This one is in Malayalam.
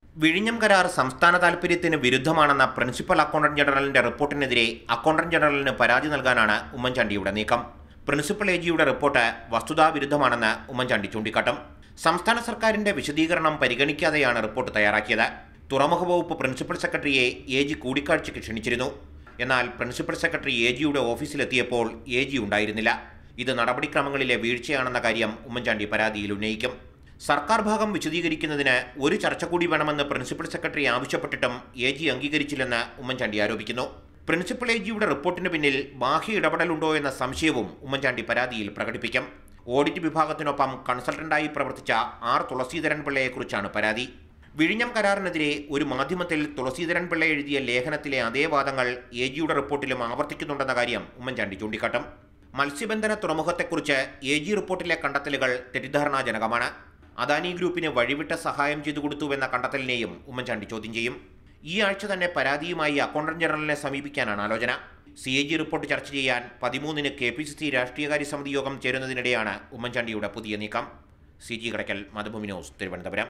വിഴിഞ്ഞം കരാർ സംസ്ഥാന താൽപര്യത്തിന് വിരുദ്ധമാണെന്ന പ്രിൻസിപ്പൽ അക്കൗണ്ടന്റ് ജനറലിന്റെ റിപ്പോർട്ടിനെതിരെ അക്കൗണ്ടന്റ് ജനറലിന് പരാതി നൽകാനാണ് ഉമ്മൻചാണ്ടിയുടെ നീക്കം പ്രിൻസിപ്പൽ എ ജിയുടെ റിപ്പോർട്ട് വസ്തുതാവിരുദ്ധമാണെന്ന് ഉമ്മൻചാണ്ടി ചൂണ്ടിക്കാട്ടും സംസ്ഥാന സർക്കാരിന്റെ വിശദീകരണം പരിഗണിക്കാതെയാണ് റിപ്പോർട്ട് തയ്യാറാക്കിയത് തുറമുഖ വകുപ്പ് പ്രിൻസിപ്പൽ സെക്രട്ടറിയെ എ ജി കൂടിക്കാഴ്ചയ്ക്ക് ക്ഷണിച്ചിരുന്നു എന്നാൽ പ്രിൻസിപ്പൽ സെക്രട്ടറി എ ജിയുടെ ഓഫീസിലെത്തിയപ്പോൾ എ ജി ഉണ്ടായിരുന്നില്ല ഇത് നടപടിക്രമങ്ങളിലെ വീഴ്ചയാണെന്ന കാര്യം ഉമ്മൻചാണ്ടി പരാതിയിൽ ഉന്നയിക്കും സർക്കാർ ഭാഗം വിശദീകരിക്കുന്നതിന് ഒരു ചർച്ച കൂടി വേണമെന്ന് പ്രിൻസിപ്പൽ സെക്രട്ടറി ആവശ്യപ്പെട്ടിട്ടും എ ജി അംഗീകരിച്ചില്ലെന്ന് ഉമ്മൻചാണ്ടി ആരോപിക്കുന്നു പ്രിൻസിപ്പൽ എ ജിയുടെ റിപ്പോർട്ടിന് പിന്നിൽ ബാഹ്യ ഇടപെടലുണ്ടോ എന്ന സംശയവും ഉമ്മൻചാണ്ടി പരാതിയിൽ പ്രകടിപ്പിക്കും ഓഡിറ്റ് വിഭാഗത്തിനൊപ്പം കൺസൾട്ടന്റായി പ്രവർത്തിച്ച ആർ തുളസീധരൻ പിള്ളയെക്കുറിച്ചാണ് പരാതി വിഴിഞ്ഞം കരാറിനെതിരെ ഒരു മാധ്യമത്തിൽ തുളസീധരൻ പിള്ള എഴുതിയ ലേഖനത്തിലെ അതേ വാദങ്ങൾ എ ജിയുടെ റിപ്പോർട്ടിലും ആവർത്തിക്കുന്നുണ്ടെന്ന കാര്യം ഉമ്മൻചാണ്ടി ചൂണ്ടിക്കാട്ടും മത്സ്യബന്ധന തുറമുഖത്തെക്കുറിച്ച് എ ജി റിപ്പോർട്ടിലെ കണ്ടെത്തലുകൾ തെറ്റിദ്ധാരണാജനകമാണ് അദാനി ഗ്രൂപ്പിന് വഴിവിട്ട സഹായം ചെയ്തു കൊടുത്തുവെന്ന കണ്ടെത്തലിനെയും ഉമ്മൻചാണ്ടി ചോദ്യം ചെയ്യും ഈ ആഴ്ച തന്നെ പരാതിയുമായി അക്കൗണ്ടന്റ് ജനറലിനെ സമീപിക്കാനാണ് ആലോചന സി എ ജി റിപ്പോർട്ട് ചർച്ച ചെയ്യാൻ പതിമൂന്നിന് കെ പി സി സി രാഷ്ട്രീയകാര്യ സമിതി യോഗം ചേരുന്നതിനിടെയാണ് ഉമ്മൻചാണ്ടിയുടെ പുതിയ നീക്കം C G Kadakkal Mathrubhumi news Thiruvananthapuram